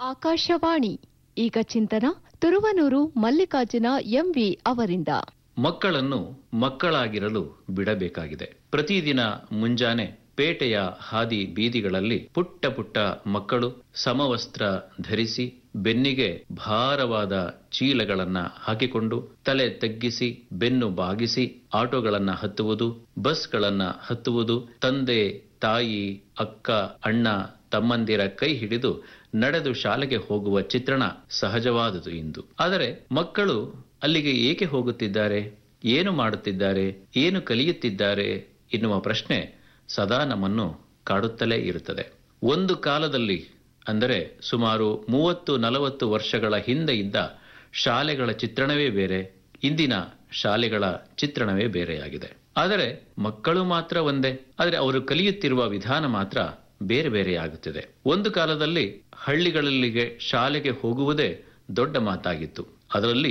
ಆಕಾಶವಾಣಿ ಈಗ ಚಿಂತನ ತುರುವನೂರು ಮಲ್ಲಿಕಾರ್ಜುನ ಎಂವಿ ಅವರಿಂದ ಮಕ್ಕಳನ್ನು ಮಕ್ಕಳಾಗಿರಲು ಬಿಡಬೇಕಾಗಿದೆ ಪ್ರತಿದಿನ ಮುಂಜಾನೆ ಪೇಟೆಯ ಹಾದಿ ಬೀದಿಗಳಲ್ಲಿ ಪುಟ್ಟ ಪುಟ್ಟ ಮಕ್ಕಳು ಸಮವಸ್ತ್ರ ಧರಿಸಿ ಬೆನ್ನಿಗೆ ಭಾರವಾದ ಚೀಲಗಳನ್ನ ಹಾಕಿಕೊಂಡು ತಲೆ ತಗ್ಗಿಸಿ ಬೆನ್ನು ಬಾಗಿಸಿ ಆಟೋಗಳನ್ನ ಹತ್ತುವುದು ಬಸ್ಗಳನ್ನ ಹತ್ತುವುದು ತಂದೆ ತಾಯಿ ಅಕ್ಕ ಅಣ್ಣ ತಮ್ಮಂದಿರ ಕೈ ಹಿಡಿದು ನಡೆದು ಶಾಲೆಗೆ ಹೋಗುವ ಚಿತ್ರಣ ಸಹಜವಾದುದು ಇಂದು ಆದರೆ ಮಕ್ಕಳು ಅಲ್ಲಿಗೆ ಏಕೆ ಹೋಗುತ್ತಿದ್ದಾರೆ ಏನು ಮಾಡುತ್ತಿದ್ದಾರೆ ಏನು ಕಲಿಯುತ್ತಿದ್ದಾರೆ ಎನ್ನುವ ಪ್ರಶ್ನೆ ಸದಾ ನಮ್ಮನ್ನು ಕಾಡುತ್ತಲೇ ಇರುತ್ತದೆ ಒಂದು ಕಾಲದಲ್ಲಿ ಅಂದರೆ ಸುಮಾರು ಮೂವತ್ತು ನಲವತ್ತು ವರ್ಷಗಳ ಹಿಂದೆ ಇದ್ದ ಶಾಲೆಗಳ ಚಿತ್ರಣವೇ ಬೇರೆ ಇಂದಿನ ಶಾಲೆಗಳ ಚಿತ್ರಣವೇ ಬೇರೆಯಾಗಿದೆ ಆದರೆ ಮಕ್ಕಳು ಮಾತ್ರ ಒಂದೇ ಆದರೆ ಅವರು ಕಲಿಯುತ್ತಿರುವ ವಿಧಾನ ಮಾತ್ರ ಬೇರೆ ಬೇರೆಯಾಗುತ್ತಿದೆ ಒಂದು ಕಾಲದಲ್ಲಿ ಹಳ್ಳಿಗಳಲ್ಲಿಗೆ ಶಾಲೆಗೆ ಹೋಗುವುದೇ ದೊಡ್ಡ ಮಾತಾಗಿತ್ತು ಅದರಲ್ಲಿ